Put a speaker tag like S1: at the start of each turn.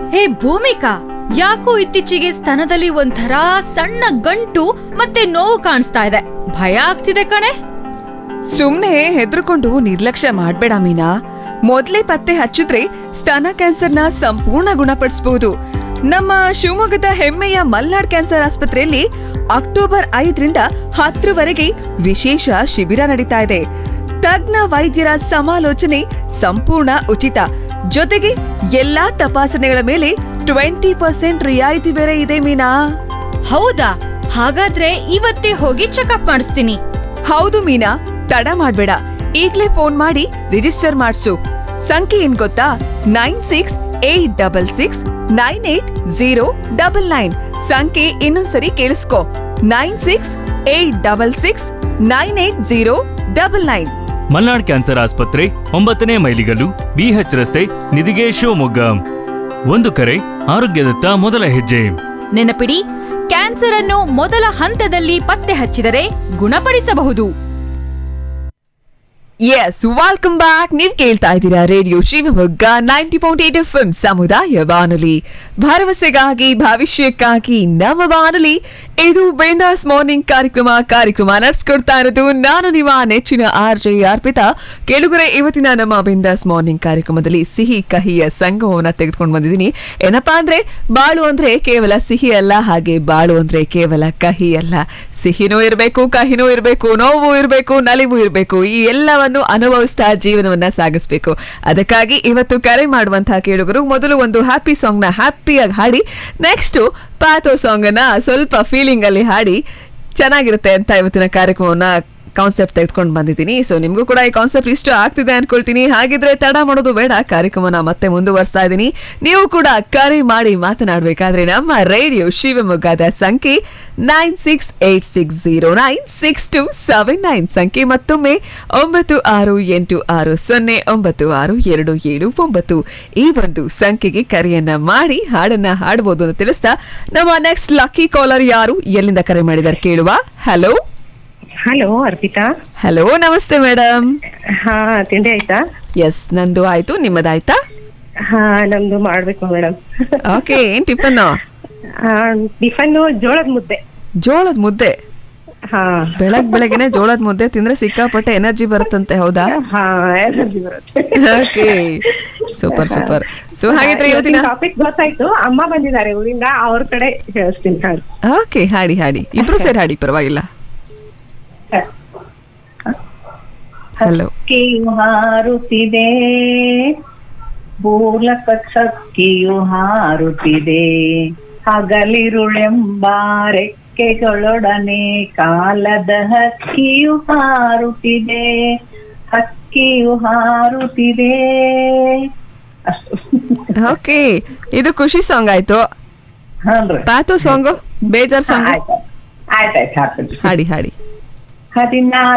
S1: ಹೇ ಭೂಮಿಕಾ ಯಾಕೋ ಇತ್ತೀಚೆಗೆ ಸ್ತನದಲ್ಲಿ ಒಂಥರ ಸಣ್ಣ ಗಂಟು ಮತ್ತೆ ನೋವು ಕಾಣಿಸ್ತಾ ಇದೆ ಭಯ ಆಗ್ತಿದೆ ಕಣೆ
S2: ಸುಮ್ನೆ ಹೆದರ್ಕೊಂಡು ನಿರ್ಲಕ್ಷ್ಯ ಮಾಡ್ಬೇಡ ಮೀನಾ ಮೊದ್ಲೇ ಪತ್ತೆ ಹಚ್ಚಿದ್ರೆ ಸ್ತನ ಕ್ಯಾನ್ಸರ್ನ ಸಂಪೂರ್ಣ ಗುಣಪಡಿಸಬಹುದು ನಮ್ಮ ಶಿವಮೊಗ್ಗದ ಹೆಮ್ಮೆಯ ಮಲ್ನಾಡ್ ಕ್ಯಾನ್ಸರ್ ಆಸ್ಪತ್ರೆಯಲ್ಲಿ ಅಕ್ಟೋಬರ್ ಐದರಿಂದ ಹತ್ತರವರೆಗೆ ವಿಶೇಷ ಶಿಬಿರ ನಡೀತಾ ಇದೆ ತಜ್ಞ ವೈದ್ಯರ ಸಮಾಲೋಚನೆ ಸಂಪೂರ್ಣ ಉಚಿತ ಜೊತೆಗೆ ಎಲ್ಲಾ ತಪಾಸಣೆಗಳ ಮೇಲೆ ಟ್ವೆಂಟಿ ಪರ್ಸೆಂಟ್ ರಿಯಾಯಿತಿ ಬೇರೆ ಇದೆ ಮೀನಾ
S1: ಹೌದಾ ಹಾಗಾದ್ರೆ ಇವತ್ತೇ ಹೋಗಿ ಚೆಕಪ್ ಮಾಡಿಸ್ತೀನಿ
S2: ಹೌದು ಮೀನಾ ತಡ ಮಾಡ್ಬೇಡ ಈಗ್ಲೇ ಫೋನ್ ಮಾಡಿ ರಿಜಿಸ್ಟರ್ ಮಾಡ್ಸು ಸಂಖ್ಯೆ ಏನ್ ಗೊತ್ತಾ nine six eight double six nine eight zero double nine ಸಂಖ್ಯೆ ಇನ್ನೊಂದ್ಸರಿ ಕೇಳಿಸ್ಕೊ nine six eight double six nine eight zero double nine
S3: Malnad cancer ಆಸ್ಪತ್ರೆ ಒಂಬತ್ತನೇ ಮೈಲಿಗಲ್ಲು ಬಿಎಚ್ ರಸ್ತೆ ನಿಧಿಗೆ ಶಿವಮೊಗ್ಗ ಒಂದು ಕರೆ ಆರೋಗ್ಯದತ್ತ ಮೊದಲ ಹೆಜ್ಜೆ
S1: ನೆನಪಿಡಿ ಕ್ಯಾನ್ಸರ್ ಅನ್ನು ಮೊದಲ ಹಂತದಲ್ಲಿ ಪತ್ತೆ ಹಚ್ಚಿದರೆ ಗುಣಪಡಿಸಬಹುದು
S2: ಎಸ್ ವೆಲ್ಕಮ್ ಬ್ಯಾಕ್ ನೀವ್ ಕೇಳ್ತಾ ಇದ್ದೀರಾ radio Shivamogga ninety point eight F M ಸಮುದಾಯ ಬಾನುಲಿ ಭರವಸೆಗಾಗಿ ಭವಿಷ್ಯಕ್ಕಾಗಿ ನಮ್ಮ ಬಾನುಲಿ ಇದು ಬೇಂದಾಸ್ ಮಾರ್ನಿಂಗ್ ಕಾರ್ಯಕ್ರಮ ಕಾರ್ಯಕ್ರಮ ನಡೆಸ್ಕೊಡ್ತಾ ಇರೋದು ನಾನು ನಿಮ್ಮ ನೆಚ್ಚಿನ ಆರ್ ಜೆ ಅರ್ಪಿತಾ ಕೇಳುಗರೆ ಇವತ್ತಿನ ನಮ್ಮ ಬಿಂದಾಸ್ ಮಾರ್ನಿಂಗ್ ಕಾರ್ಯಕ್ರಮದಲ್ಲಿ ಸಿಹಿ ಕಹಿಯ ಸಂಗಮವನ್ನ ತೆಗೆದುಕೊಂಡು ಬಂದಿದ್ದೀನಿ ಏನಪ್ಪಾ ಅಂದ್ರೆ ಬಾಳು ಅಂದ್ರೆ ಕೇವಲ ಸಿಹಿ ಅಲ್ಲ ಹಾಗೆ ಬಾಳು ಅಂದ್ರೆ ಕೇವಲ ಕಹಿ ಅಲ್ಲ ಸಿಹಿನೂ ಇರಬೇಕು ಕಹಿನೂ ಇರಬೇಕು ನೋವು ಇರಬೇಕು ನಲಿವು ಇರಬೇಕು ಈ ಎಲ್ಲವನ್ನು ಅನುಭವಿಸ್ತಾ ಜೀವನವನ್ನ ಸಾಗಿಸ್ಬೇಕು ಅದಕ್ಕಾಗಿ ಇವತ್ತು ಕರೆ ಮಾಡುವಂತಹ ಕೇಳುಗರು ಮೊದಲು ಒಂದು ಹ್ಯಾಪಿ ಸಾಂಗ್ ನ ಹ್ಯಾಪಿಯಾಗಿ ಹಾಡಿ ನೆಕ್ಸ್ಟ್ ಪಾತೋ ಸಾಂಗ್ ಅನ್ನ ಸ್ವಲ್ಪ ಫೀಲಿಂಗ್ ಅಲ್ಲಿ ಹಾಡಿ ಚೆನ್ನಾಗಿರುತ್ತೆ ಅಂತ ಇವತ್ತಿನ ಕಾರ್ಯಕ್ರಮವನ್ನ ಕಾನ್ಸೆಪ್ಟ್ ತೆಗೆದುಕೊಂಡು ಬಂದಿದ್ದೀನಿ ಸೊ ನಿಮಗೂ ಕೂಡ ಈ ಕಾನ್ಸೆಪ್ಟ್ ಇಷ್ಟ ಆಗ್ತಿದೆ ಅನ್ಕೊಳ್ತೀನಿ ಹಾಗಿದ್ರೆ ತಡ ಮಾಡೋದು ಬೇಡ ಕಾರ್ಯಕ್ರಮನ ಮತ್ತೆ ಮುಂದುವರಿಸ್ತಾ ಇದ್ದೀನಿ ನೀವು ಕೂಡ ಕರೆ ಮಾಡಿ ಮಾತನಾಡಬೇಕಾದ್ರೆ ನಮ್ಮ ರೇಡಿಯೋ ಶಿವಮೊಗ್ಗದ ಸಂಖ್ಯೆ nine six eight six zero nine six two seven nine ಸಂಖ್ಯೆ ಮತ್ತೊಮ್ಮೆ ಒಂಬತ್ತು ಆರು ಎಂಟು ಆರು ಸೊನ್ನೆ ಒಂಬತ್ತು ಆರು ಎರಡು ಏಳು ಒಂಬತ್ತು ಈ ಒಂದು ಸಂಖ್ಯೆಗೆ ಕರೆಯನ್ನ ಮಾಡಿ ಹಾಡನ್ನ ಹಾಡಬಹುದು ಅಂತ ತಿಳಿಸ್ತಾ ನಮ್ಮ ನೆಕ್ಸ್ಟ್ ಲಕ್ಕಿ ಕಾಲರ್ ಯಾರು ಎಲ್ಲಿಂದ ಕರೆ ಮಾಡಿದಾರೆ ಕೇಳುವ hello
S4: hello Arpitha
S2: hello namaste madam
S4: ಹಾ ತಿಂಡಿ ಆಯ್ತಾ
S2: ಎಸ್ ನಂದು ಆಯ್ತು ನಿಮ್ಮದಾಯ್ತಾ
S4: ಹಾ ನಮ್ದು ಮಾಡ್ಬೇಕು ಮೇಡಮ್
S2: ಓಕೆ ಏನ್ ಟಿಫನ್
S4: ಟಿಫನ್ ಜೋಳದ ಮುದ್ದೆ
S2: ಜೋಳದ ಮುದ್ದೆ
S4: ಹಾ
S2: ಬೆಳಗ್ ಬೆಳಗ್ಗೆನೆ ಜೋಳದ ಮುದ್ದೆ ತಿಂದ್ರೆ ಸಿಕ್ಕಾಪಟ್ಟೆ ಎನರ್ಜಿ ಬರುತ್ತಂತೆ ಹೌದಾ
S4: ಹಾ ಎನರ್ಜಿ ಬರುತ್ತೆ
S2: ಓಕೆ ಸೂಪರ್ ಸೂಪರ್ ಸೊ ಹಾಗಿದ್ರೆ ಇವತ್ತಿನ
S4: ಟಾಪಿಕ್ ಗೊತ್ತಾಯ್ತು ಅಮ್ಮ ಬಂದಿದ್ದಾರೆ ಊರಿಂದ ಅವ್ರ ಕಡೆ ಹೇಳ್ತೀನಿ ಹಾಡು
S2: ಓಕೆ ಹಾಡಿ ಹಾಡಿ ಇಬ್ರು ಸೇರಿ ಹಾಡಿ ಪರವಾಗಿಲ್ಲ ಹಲೋ
S5: ಹಕ್ಕಿಯು ಹಾರುತ್ತಿದೆ ಮೂಲಕ ಸಕ್ಕಿಯು ಹಾರುತ್ತಿದೆ ಹಗಲಿರುಳೆಂಬ ರೆಕ್ಕೆಗಳೊಡನೆ ಕಾಲದ ಹಕ್ಕಿಯು ಹಾರುತ್ತಿದೆ ಹಕ್ಕಿಯು ಹಾರುತ್ತಿದೆ ಅಷ್ಟು
S2: ಓಕೆ ಇದು ಖುಷಿ ಸಾಂಗ್ ಆಯ್ತು
S5: ಹಾನ್ರಿ
S2: ಪಾತು ಸಾಂಗು ಬೇಜಾರ್ ಸಾಂಗ್
S5: ಆಯ್ತಾಯ್ತು ಆಯ್ತಾಯ್ತು ಹಾಕ್ತೀನಿ
S2: ಹಾಡಿ ಹಾಡಿ
S5: ಹದಿನಾಲ್ಕು